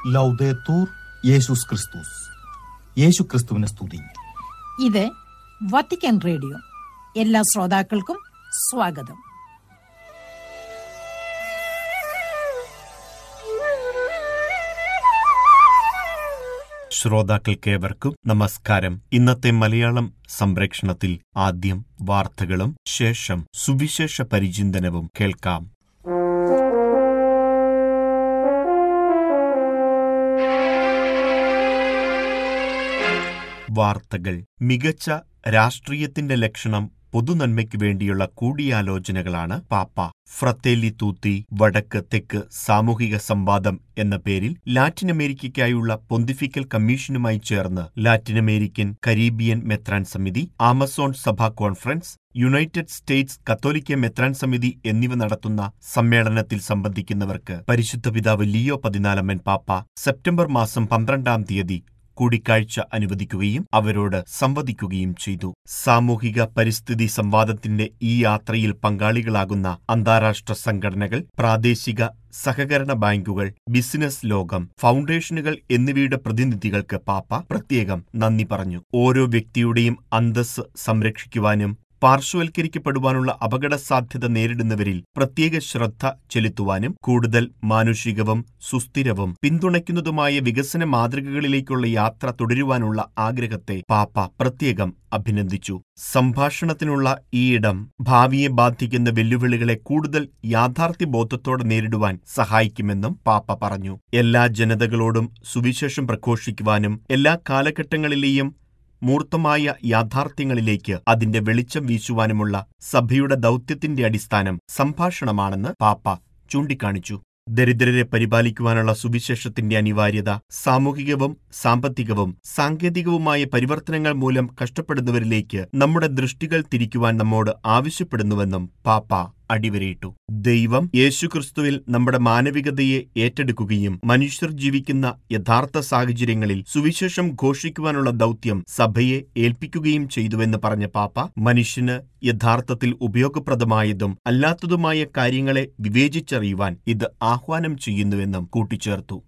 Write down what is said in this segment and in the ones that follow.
ലൗദേത്തൂർ യേശുസ് ക്രിസ്തുസ് യേശു ക്രിസ്തുവിനെ സ്തുതി ഇത് വത്തിക്കാൻ റേഡിയോ എല്ലാ ശ്രോതാക്കൾക്കും സ്വാഗതം ശ്രോതാക്കൾക്കേവർക്കും നമസ്കാരം ഇന്നത്തെ മലയാളം സംപ്രേക്ഷണത്തിൽ ആദ്യം വാർത്തകളും ശേഷം സുവിശേഷ പരിചിന്തനവും കേൾക്കാം വാർത്തകൾ മികച്ച രാഷ്ട്രീയത്തിന്റെ ലക്ഷണം പൊതുനന്മയ്ക്കു വേണ്ടിയുള്ള കൂടിയാലോചനകളാണ് പാപ്പ ഫ്രത്തേലി തൂത്തി വടക്ക് തെക്ക് സാമൂഹിക സംവാദം എന്ന പേരിൽ ലാറ്റിൻ അമേരിക്കയ്ക്കായുള്ള പൊന്തിഫിക്കൽ കമ്മീഷനുമായി ചേർന്ന് ലാറ്റിൻ അമേരിക്കൻ കരീബിയൻ മെത്രാൻ സമിതി ആമസോൺ സഭാ കോൺഫറൻസ് യുണൈറ്റഡ് സ്റ്റേറ്റ്സ് കത്തോലിക്ക മെത്രാൻ സമിതി എന്നിവ നടത്തുന്ന സമ്മേളനത്തിൽ സംബന്ധിക്കുന്നവർക്ക് പരിശുദ്ധ പിതാവ് ലിയോ പതിനാലമ്മൻ പാപ്പ സെപ്റ്റംബർ മാസം പന്ത്രണ്ടാം തീയതി കൂടിക്കാഴ്ച അനുവദിക്കുകയും അവരോട് സംവദിക്കുകയും ചെയ്തു സാമൂഹിക പരിസ്ഥിതി സംവാദത്തിന്റെ ഈ യാത്രയിൽ പങ്കാളികളാകുന്ന അന്താരാഷ്ട്ര സംഘടനകൾ പ്രാദേശിക സഹകരണ ബാങ്കുകൾ ബിസിനസ് ലോകം ഫൗണ്ടേഷനുകൾ എന്നിവയുടെ പ്രതിനിധികൾക്ക് പാപ്പ പ്രത്യേകം നന്ദി പറഞ്ഞു ഓരോ വ്യക്തിയുടെയും അന്തസ് സംരക്ഷിക്കുവാനും പാർശ്വവൽക്കരിക്കപ്പെടുവാനുള്ള അപകട സാധ്യത നേരിടുന്നവരിൽ പ്രത്യേക ശ്രദ്ധ ചെലുത്തുവാനും കൂടുതൽ മാനുഷികവും സുസ്ഥിരവും പിന്തുണയ്ക്കുന്നതുമായ വികസന മാതൃകകളിലേക്കുള്ള യാത്ര തുടരുവാനുള്ള ആഗ്രഹത്തെ പാപ്പ പ്രത്യേകം അഭിനന്ദിച്ചു സംഭാഷണത്തിനുള്ള ഈയിടം ഭാവിയെ ബാധിക്കുന്ന വെല്ലുവിളികളെ കൂടുതൽ യാഥാർത്ഥ്യബോധത്തോടെ നേരിടുവാൻ സഹായിക്കുമെന്നും പാപ്പ പറഞ്ഞു എല്ലാ ജനതകളോടും സുവിശേഷം പ്രഘോഷിക്കുവാനും എല്ലാ കാലഘട്ടങ്ങളിലെയും മൂർത്തമായ യാഥാർത്ഥ്യങ്ങളിലേക്ക് അതിന്റെ വെളിച്ചം വീശുവാനുമുള്ള സഭയുടെ ദൗത്യത്തിന്റെ അടിസ്ഥാനം സംഭാഷണമാണെന്ന് പാപ്പ ചൂണ്ടിക്കാണിച്ചു ദരിദ്രരെ പരിപാലിക്കുവാനുള്ള സുവിശേഷത്തിന്റെ അനിവാര്യത സാമൂഹികവും സാമ്പത്തികവും സാങ്കേതികവുമായ പരിവർത്തനങ്ങൾ മൂലം കഷ്ടപ്പെടുന്നവരിലേക്ക് നമ്മുടെ ദൃഷ്ടികൾ തിരിക്കുവാൻ നമ്മോട് ആവശ്യപ്പെടുന്നുവെന്നും പാപ്പ അടിവരയിട്ടു ദൈവം യേശുക്രിസ്തുവിൽ നമ്മുടെ മാനവികതയെ ഏറ്റെടുക്കുകയും മനുഷ്യർ ജീവിക്കുന്ന യഥാർത്ഥ സാഹചര്യങ്ങളിൽ സുവിശേഷം ഘോഷിക്കുവാനുള്ള ദൗത്യം സഭയെ ഏൽപ്പിക്കുകയും ചെയ്തുവെന്ന് പറഞ്ഞ പാപ്പ മനുഷ്യന് യഥാർത്ഥത്തിൽ ഉപയോഗപ്രദമായതും അല്ലാത്തതുമായ കാര്യങ്ങളെ വിവേചിച്ചറിയുവാൻ ഇത് ആഹ്വാനം ചെയ്യുന്നുവെന്നും കൂട്ടിച്ചേർത്തു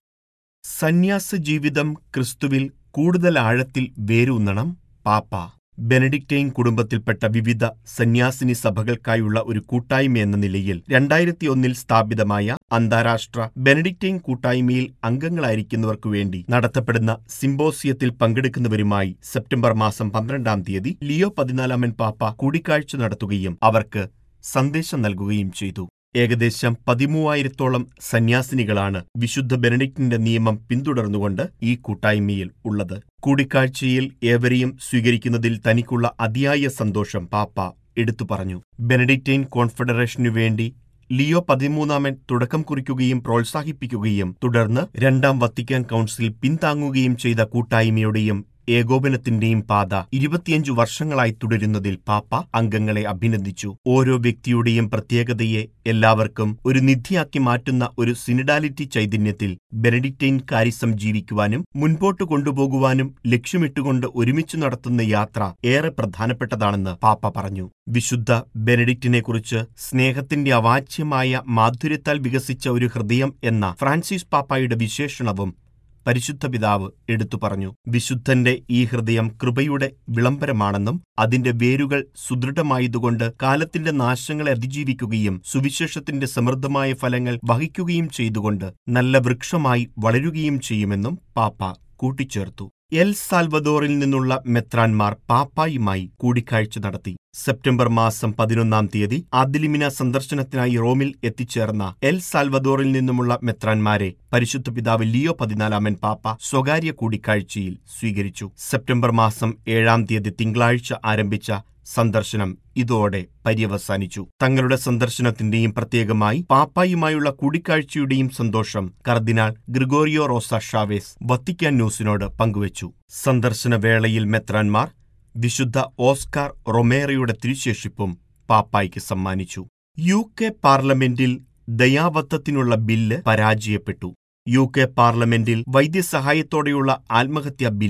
സന്യാസ ജീവിതം ക്രിസ്തുവിൽ കൂടുതൽ ആഴത്തിൽ വേരൂന്നണം പാപ്പ ബെനഡിക്റ്റൈൻ കുടുംബത്തിൽപ്പെട്ട വിവിധ സന്യാസിനി സഭകൾക്കായുള്ള ഒരു കൂട്ടായ്മ എന്ന നിലയിൽ രണ്ടായിരത്തി ഒന്നിൽ സ്ഥാപിതമായ അന്താരാഷ്ട്ര ബെനഡിക്റ്റൈൻ കൂട്ടായ്മയിൽ അംഗങ്ങളായിരിക്കുന്നവർക്കു വേണ്ടി നടത്തപ്പെടുന്ന സിംബോസിയത്തിൽ പങ്കെടുക്കുന്നവരുമായി സെപ്റ്റംബർ മാസം പന്ത്രണ്ടാം തീയതി ലിയോ പതിനാലാമൻ പാപ്പ കൂടിക്കാഴ്ച നടത്തുകയും അവർക്ക് സന്ദേശം നൽകുകയും ചെയ്തു ഏകദേശം പതിമൂവായിരത്തോളം സന്യാസിനികളാണ് വിശുദ്ധ ബെനഡിക്റ്റിന്റെ നിയമം പിന്തുടർന്നുകൊണ്ട് ഈ കൂട്ടായ്മയിൽ ഉള്ളത് കൂടിക്കാഴ്ചയിൽ ഏവരെയും സ്വീകരിക്കുന്നതിൽ തനിക്കുള്ള അതിയായ സന്തോഷം പാപ്പ എടുത്തു പറഞ്ഞു ബെനഡിക്റ്റൈൻ കോൺഫെഡറേഷനു വേണ്ടി ലിയോ പതിമൂന്നാമൻ തുടക്കം കുറിക്കുകയും പ്രോത്സാഹിപ്പിക്കുകയും തുടർന്ന് രണ്ടാം വത്തിക്കാൻ കൗൺസിൽ പിന്താങ്ങുകയും ചെയ്ത കൂട്ടായ്മയുടെയും ഏകോപനത്തിന്റെയും പാത ഇരുപത്തിയഞ്ചു വർഷങ്ങളായി തുടരുന്നതിൽ പാപ്പ അംഗങ്ങളെ അഭിനന്ദിച്ചു ഓരോ വ്യക്തിയുടെയും പ്രത്യേകതയെ എല്ലാവർക്കും ഒരു നിധിയാക്കി മാറ്റുന്ന ഒരു സിനിഡാലിറ്റി ചൈതന്യത്തിൽ ബെനഡിക്റ്റൈൻ കാരിസം ജീവിക്കുവാനും മുൻപോട്ട് കൊണ്ടുപോകുവാനും ലക്ഷ്യമിട്ടുകൊണ്ട് ഒരുമിച്ച് നടത്തുന്ന യാത്ര ഏറെ പ്രധാനപ്പെട്ടതാണെന്ന് പാപ്പ പറഞ്ഞു വിശുദ്ധ ബെനഡിക്റ്റിനെക്കുറിച്ച് സ്നേഹത്തിന്റെ അവാച്യമായ മാധുര്യത്താൽ വികസിച്ച ഒരു ഹൃദയം എന്ന ഫ്രാൻസിസ് പാപ്പായുടെ വിശേഷണവും പരിശുദ്ധ പിതാവ് എടുത്തു പറഞ്ഞു വിശുദ്ധന്റെ ഈ ഹൃദയം കൃപയുടെ വിളംബരമാണെന്നും അതിന്റെ വേരുകൾ സുദൃഢമായതുകൊണ്ട് കാലത്തിന്റെ നാശങ്ങളെ അതിജീവിക്കുകയും സുവിശേഷത്തിന്റെ സമൃദ്ധമായ ഫലങ്ങൾ വഹിക്കുകയും ചെയ്തുകൊണ്ട് നല്ല വൃക്ഷമായി വളരുകയും ചെയ്യുമെന്നും പാപ്പ കൂട്ടിച്ചേർത്തു എൽ സാൽവദോറിൽ നിന്നുള്ള മെത്രാൻമാർ പാപ്പായുമായി കൂടിക്കാഴ്ച നടത്തി സെപ്റ്റംബർ മാസം പതിനൊന്നാം തീയതി ആദിലിമിന സന്ദർശനത്തിനായി റോമിൽ എത്തിച്ചേർന്ന എൽ സാൽവദോറിൽ നിന്നുമുള്ള മെത്രാൻമാരെ പരിശുദ്ധ പിതാവ് ലിയോ പതിനാലാമൻ പാപ്പ സ്വകാര്യ കൂടിക്കാഴ്ചയിൽ സ്വീകരിച്ചു സെപ്റ്റംബർ മാസം ഏഴാം തീയതി തിങ്കളാഴ്ച ആരംഭിച്ച സന്ദർശനം ഇതോടെ പര്യവസാനിച്ചു തങ്ങളുടെ സന്ദർശനത്തിന്റെയും പ്രത്യേകമായി പാപ്പായുമായുള്ള കൂടിക്കാഴ്ചയുടെയും സന്തോഷം കർദിനാൾ ഗ്രിഗോറിയോ റോസ ഷാവേസ് വത്തിക്കാൻ ന്യൂസിനോട് പങ്കുവച്ചു സന്ദർശന വേളയിൽ മെത്രാൻമാർ വിശുദ്ധ ഓസ്കാർ റൊമേറയുടെ തിരുശേഷിപ്പും പാപ്പായ്ക്ക് സമ്മാനിച്ചു യു കെ പാർലമെന്റിൽ ദയാവത്തത്തിനുള്ള ബില്ല് പരാജയപ്പെട്ടു യു കെ പാർലമെന്റിൽ വൈദ്യസഹായത്തോടെയുള്ള ആത്മഹത്യാ ബില്ല്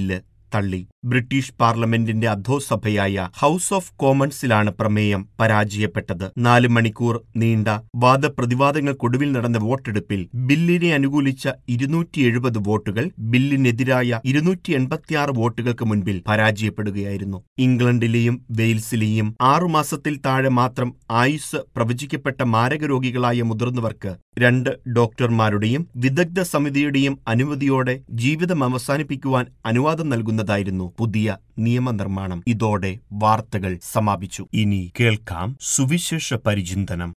തള്ളി ബ്രിട്ടീഷ് പാർലമെന്റിന്റെ അധോസഭയായ ഹൌസ് ഓഫ് കോമൺസിലാണ് പ്രമേയം പരാജയപ്പെട്ടത് നാല് മണിക്കൂർ നീണ്ട വാദപ്രതിവാദങ്ങൾക്കൊടുവിൽ നടന്ന വോട്ടെടുപ്പിൽ ബില്ലിനെ അനുകൂലിച്ച ഇരുന്നൂറ്റി എഴുപത് വോട്ടുകൾ ബില്ലിനെതിരായ ഇരുന്നൂറ്റി എൺപത്തിയാറ് വോട്ടുകൾക്ക് മുൻപിൽ പരാജയപ്പെടുകയായിരുന്നു ഇംഗ്ലണ്ടിലെയും വെയിൽസിലെയും ആറുമാസത്തിൽ താഴെ മാത്രം ആയുസ് പ്രവചിക്കപ്പെട്ട മാരകരോഗികളായ മുതിർന്നവർക്ക് രണ്ട് ഡോക്ടർമാരുടെയും വിദഗ്ധ സമിതിയുടെയും അനുമതിയോടെ ജീവിതം അവസാനിപ്പിക്കുവാൻ അനുവാദം നൽകുന്നതായിരുന്നു പുതിയ നിയമനിർമ്മാണം ഇതോടെ വാർത്തകൾ സമാപിച്ചു ഇനി കേൾക്കാം സുവിശേഷ പരിചിന്തനം